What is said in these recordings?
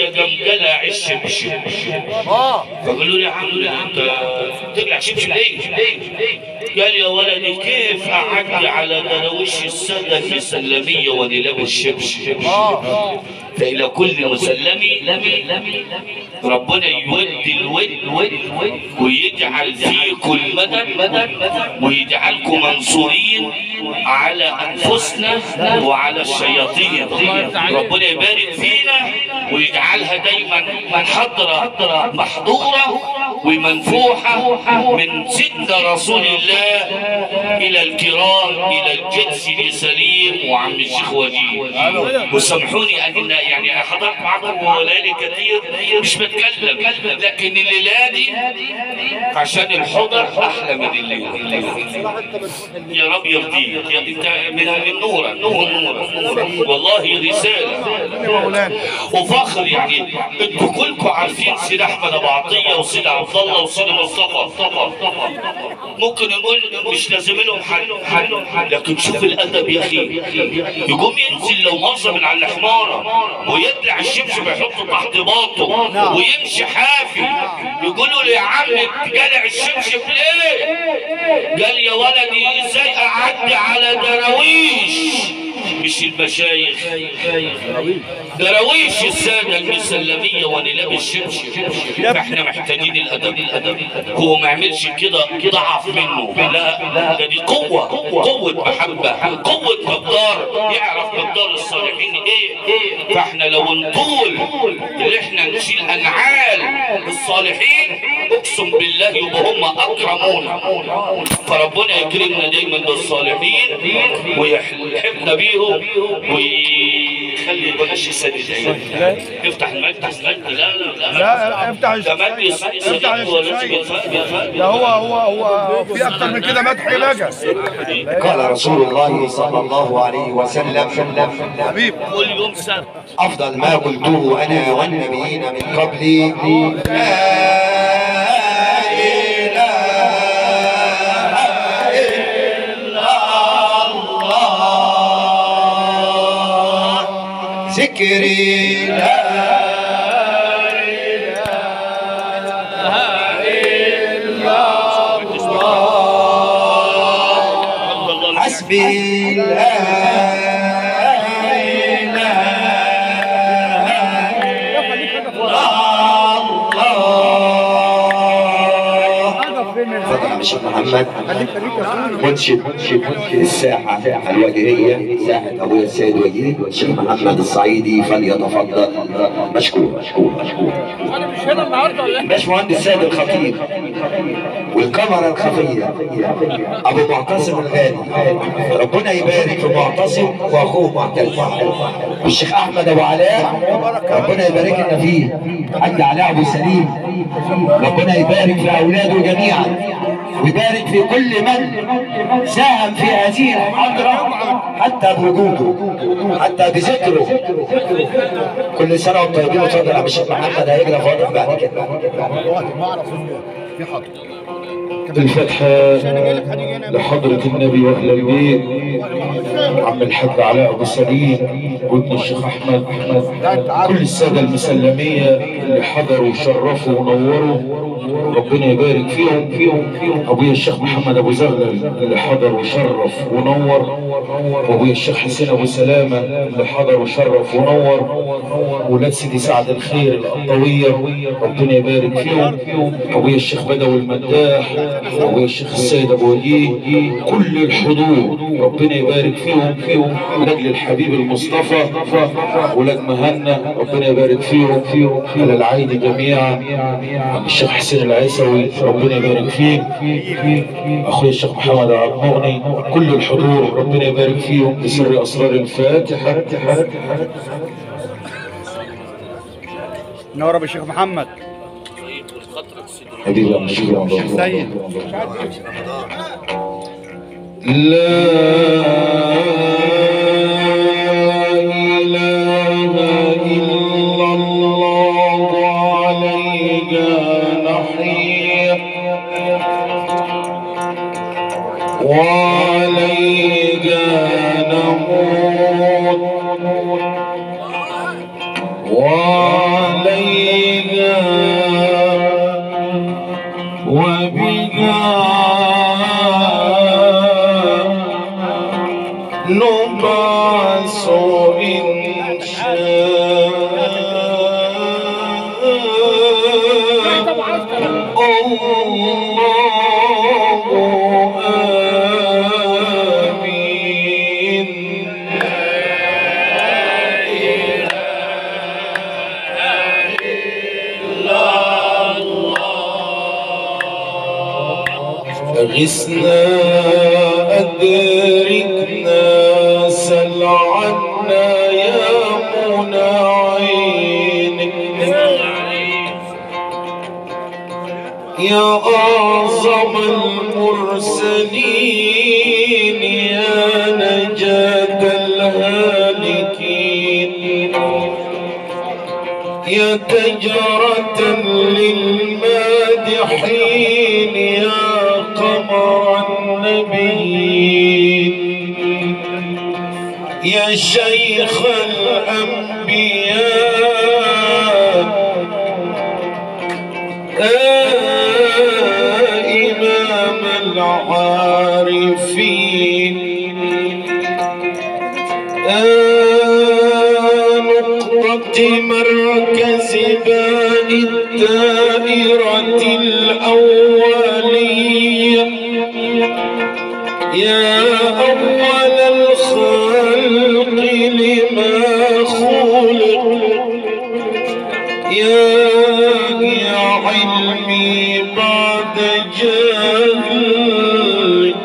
الجدية قام قلع الشبشب اه فقالوا لي يا عم انت تقلع شبشب ليه؟ قال يا ولدي كيف اعدي على درويش السادة المسلمية وانا لابس شبشب فإلى كل مسلمي ربنا يودي الود ويجعل فيكم المدد ويجعلكم منصورين على أنفسنا وعلى الشياطين ربنا يبارك فينا ويجعلها دايما حضرة محضورة ومنفوحة من سيدنا رسول الله إلى الكرام إلى الجد سيدي سليم وعم الشيخ وجيه وسامحوني أن يعني حضرت معكم ليالي كثير مش بتكلم لكن الليلة دي عشان الحضر أحلى من الليلة يا رب يرضيك يا انت من النور نور نور والله رسالة وفخر يعني انتوا كلكم عارفين سيد احمد ابو عطيه وسيد عبد الله وسيد مصطفى ممكن نقول مش لازم لهم حل لكن شوف الادب يا اخي يقوم ينزل لو مره من على الحماره ويطلع الشبشب يحطه تحت باطه ويمشي حافي يقولوا له يا عم قلع الشبشب ليه؟ قال يا ولدي ازاي اعدي على دراويش مش المشايخ دراويش السادة المسلمية وانا لابس شبشب فاحنا محتاجين الادب الادب هو ما يعملش كده ضعف منه لا ده دي قوة قوة محبة قوة مقدار يعرف مقدار الصالحين ايه فاحنا لو نطول اللي احنا نشيل انعال الصالحين اقسم بالله يبقى هم اكرمونا فربنا يكرمنا دايما بالصالحين ويحبنا بيهم ويخلي بلاش سدد يفتح المجد يفتح المجد لا لا لا لا افتح ده مجد افتح سدد ولازم الشيء. يتفق ده هو هو هو في اكتر من كده مدح بقى قال رسول الله صلى الله عليه وسلم حبيب كل يوم سنة أفضل ما قلته أنا والنبيين من قبلي لا إله إلا الله ذكري لا حسبي لا تفضل يا الشيخ محمد منشد الساحة الوجهية ساحة أبويا السيد وجيه الشيخ محمد الصعيدي فليتفضل مشكور مشكور مشكور باشمهندس سيد الخطيب والكاميرا الخفية أبو معتصم الغالي ربنا يبارك في معتصم وأخوه معتز والشيخ أحمد أبو علاء ربنا يبارك لنا فيه حاج علاء أبو سليم ربنا يبارك في أولاده جميعا ويبارك في كل من ساهم في هذه المحاضرة حتى بوجوده حتى بذكره كل سنة وانتم طيبين وتفضل يا عم الشيخ محمد هيجرى فاضل بعد كده ما اعرف ان في حاضر الفتحة لحضرة النبي وأهل البيت عم الحاج علاء أبو سليم وابن الشيخ أحمد كل السادة المسلمية اللي حضروا وشرفوا ونوروا ربنا يبارك فيهم فيهم فيهم أبويا الشيخ محمد أبو زغلل اللي حضر وشرف ونور وأبويا الشيخ حسين أبو سلامة اللي حضر وشرف ونور ولاد سيدي سعد الخير القطوية ربنا يبارك فيهم أبويا الشيخ بدوي المداح أبويا الشيخ السيد أبو وجيه كل الحضور ربنا يبارك فيهم فيهم لاجل الحبيب المصطفى ولاد مهنا ربنا يبارك فيهم فيهم على العيد جميعا عم الشيخ حسين العيسوي ربنا يبارك فيه اخويا الشيخ محمد عبد المغني كل الحضور ربنا يبارك فيهم بسر اسرار الفاتحه نور ابو الشيخ محمد حبيبي يا مشكور سيد لا إله إلا الله عليك نحيا وعليك نموت وعليك عليها وبها نبعث إن شاء الله آمين أغثنا أدركنا سل عنا يا منى عينك يا أعظم المرسلين يا نجاة الهالكين يا تجرة للمادحين يا قمر النبيين يا شيخ الأنبياء آه إمام العارفين آه نقطة مركز باء الدائرة الأولية يا أول الخلق لما خلق يا يا علمي بعد جهل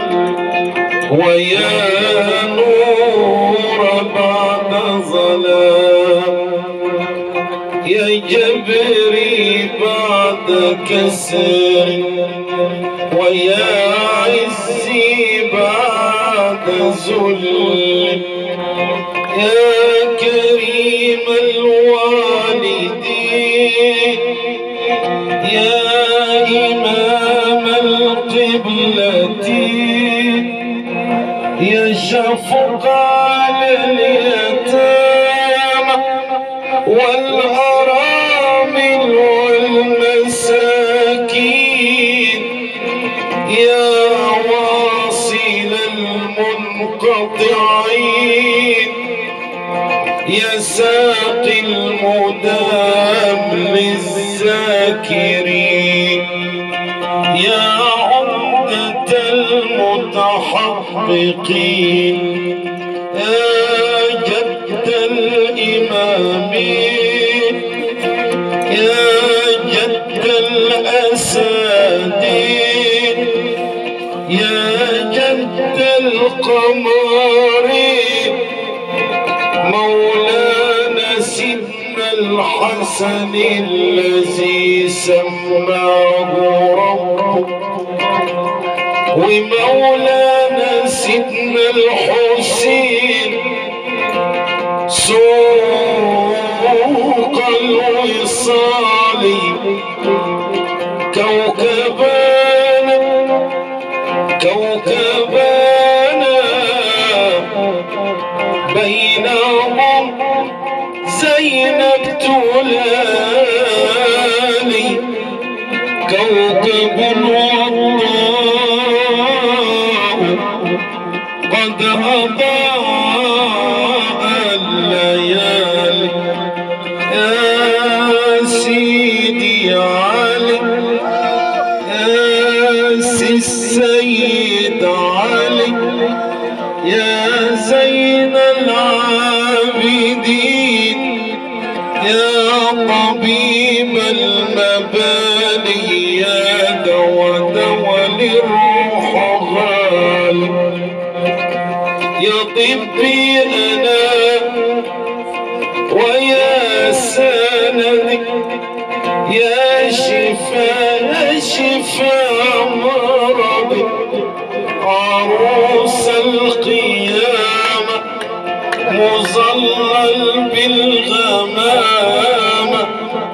ويا نور بعد ظلام يا جبري بعد كسر ويا عزي بعد ذل يا كريم الوالدين يا إمام القبلتين يا شفق على اليتامى والأرامل والمساكين يا واصل المنقطعين يا ساقي المدام للذاكرين يا عمدة المتحققين يا جد الإمامين يا جد الأسادين يا جد القمرين مولانا سيدنا الحسن الذي سماه ربه ومولانا سيدنا الحسين سوق الوصال كوكبان كوكبان بينهم زينب تولاني كوكب وضاء قد أضاء الليالي يا سيدي علي يا سي السيد علي يا زين العابدين يا طبيب المباني يا دوا دوا للروح غالي يا طبي أنا ويا سندي يا شفاء يا شفاء مرضي عروس القيامة مظلل بالغمامة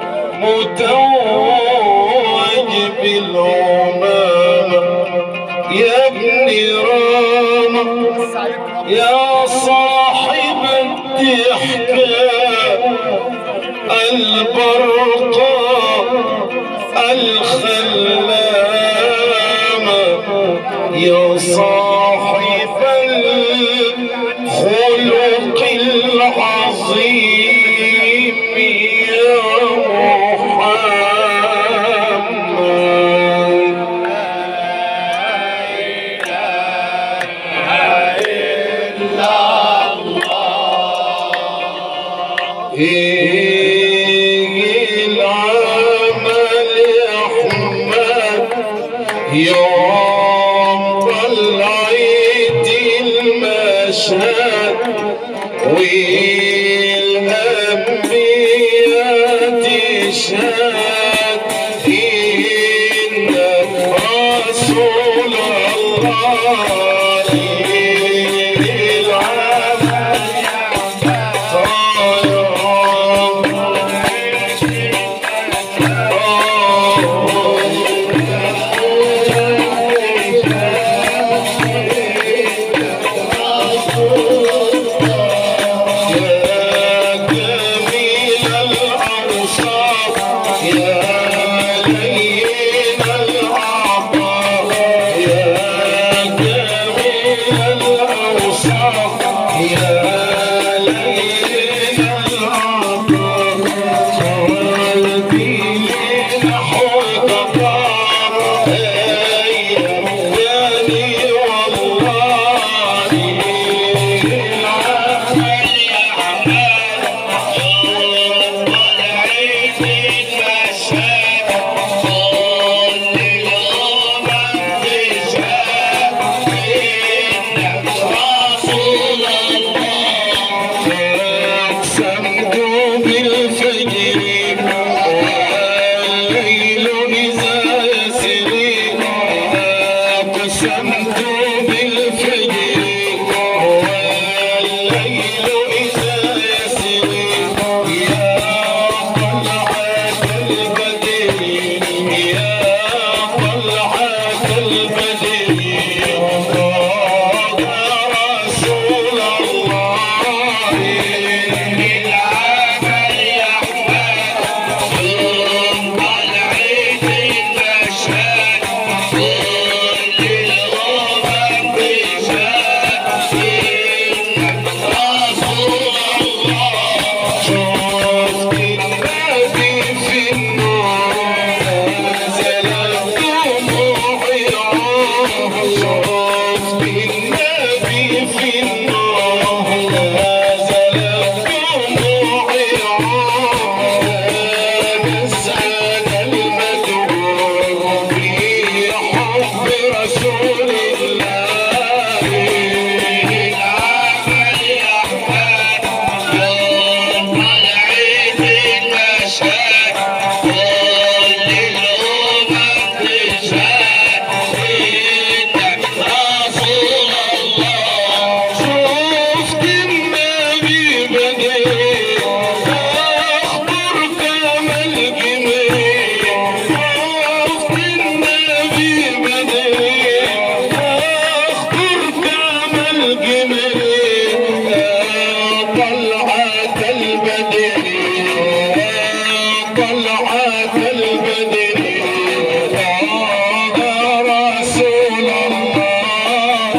متوج بالعمامة يا ابن رامة يا صاحب الضحكة البرقاء الخلامة يا صاحب الخلق العظيم يا محمد إيه العمل يا أحمد يوم طلعت المشهد والأنبياء تشهد إنك رسول الله إيه العمل أقسمت بالفجر والليل إذا يسري أقسمت بالفجر والليل إذا يسري يا طلعة البدر يا طلعة البدر قال رسول الله بالعمل يحمد طلعت المشهد كل الأمم تشهد إنك رسول الله شفت النبي في النور نزل دموعي شفت النبي في النور نزل دموعي نسأل المدعو في حب رسول الله العمل يحمد يوم طلعت المشهد كل الأمم تشهد إنك رسول الله شفت النبي بدري أخبر كما الجميل شفت النبي بدري أخبر كما الجميل طلعت البدر طلعت البدر رسول الله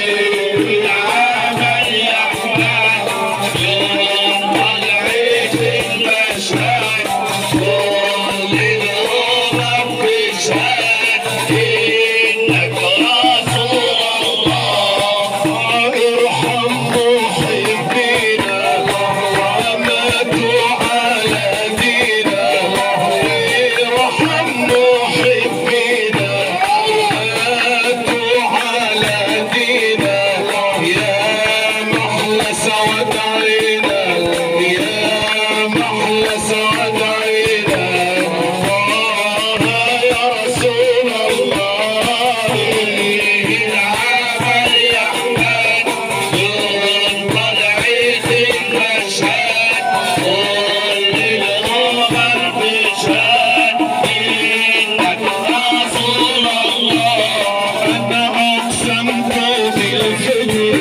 العمل يحمد يوم طلعت المشهد كل الأمم تشهد إنك رسول الله ارحم محبينا وماتوا على دينا ارحم محبينا وماتوا على دينا يا محلى سواد عينا يا محلى سواد عينا آه يا رسول الله العمل يحمد يوم طلعت المشهد كل الأمم تشهد إنك رسول الله أنا أقسمت بالفجر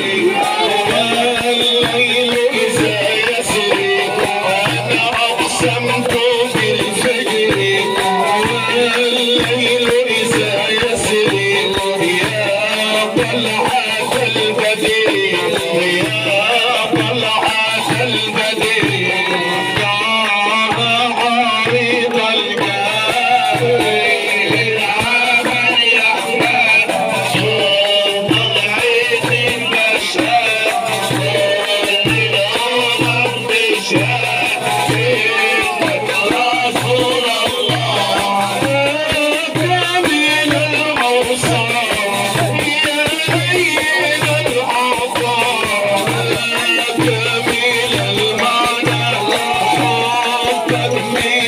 والليل إذا يسري أنا أقسمت فين